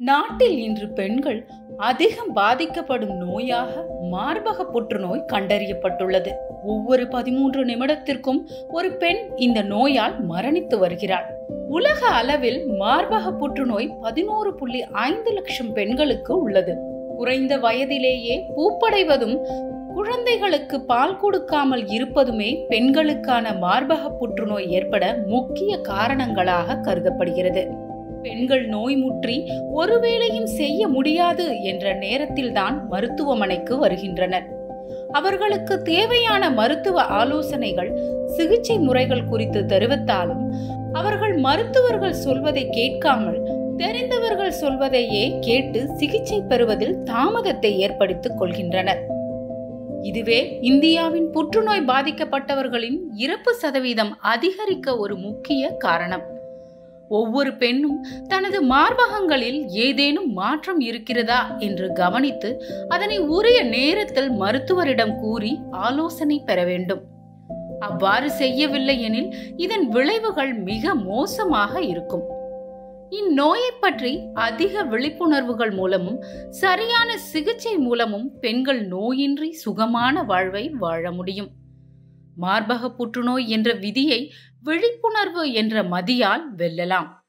நாட்டில் இன்று பெண்கள் அதிகம் பாதிக்கப்படும் நோயாக மார்பக புற்றுநோய் கண்டறியப்பட்டுள்ளது ஒவ்வொரு பதிமூன்று நிமிடத்திற்கும் ஒரு பெண் இந்த நோயால் மரணித்து வருகிறாள் உலக அளவில் மார்பக புற்றுநோய் பதினோரு புள்ளி ஐந்து லட்சம் பெண்களுக்கு உள்ளது குறைந்த வயதிலேயே பூப்படைவதும் குழந்தைகளுக்கு பால் கொடுக்காமல் இருப்பதுமே பெண்களுக்கான மார்பக புற்றுநோய் ஏற்பட முக்கிய காரணங்களாக கருதப்படுகிறது பெண்கள் நோய் முற்றி ஒருவேளையும் செய்ய முடியாது என்ற நேரத்தில்தான் மருத்துவமனைக்கு வருகின்றனர் அவர்களுக்கு தேவையான மருத்துவ ஆலோசனைகள் சிகிச்சை முறைகள் குறித்து தெரிவித்தாலும் அவர்கள் மருத்துவர்கள் சொல்வதை கேட்காமல் தெரிந்தவர்கள் சொல்வதையே கேட்டு சிகிச்சை பெறுவதில் தாமதத்தை ஏற்படுத்திக் கொள்கின்றனர் இதுவே இந்தியாவின் புற்றுநோய் பாதிக்கப்பட்டவர்களின் இறப்பு சதவீதம் அதிகரிக்க ஒரு முக்கிய காரணம் ஒவ்வொரு பெண்ணும் தனது மார்பகங்களில் ஏதேனும் மாற்றம் இருக்கிறதா என்று கவனித்து அதனை உரிய நேரத்தில் மருத்துவரிடம் கூறி ஆலோசனை பெற வேண்டும் அவ்வாறு செய்யவில்லை எனில் இதன் விளைவுகள் மிக மோசமாக இருக்கும் இந்நோயை பற்றி அதிக விழிப்புணர்வுகள் மூலமும் சரியான சிகிச்சை மூலமும் பெண்கள் நோயின்றி சுகமான வாழ்வை வாழ முடியும் மார்பக புற்றுநோய் என்ற விதியை விழிப்புணர்வு என்ற மதியால் வெல்லலாம்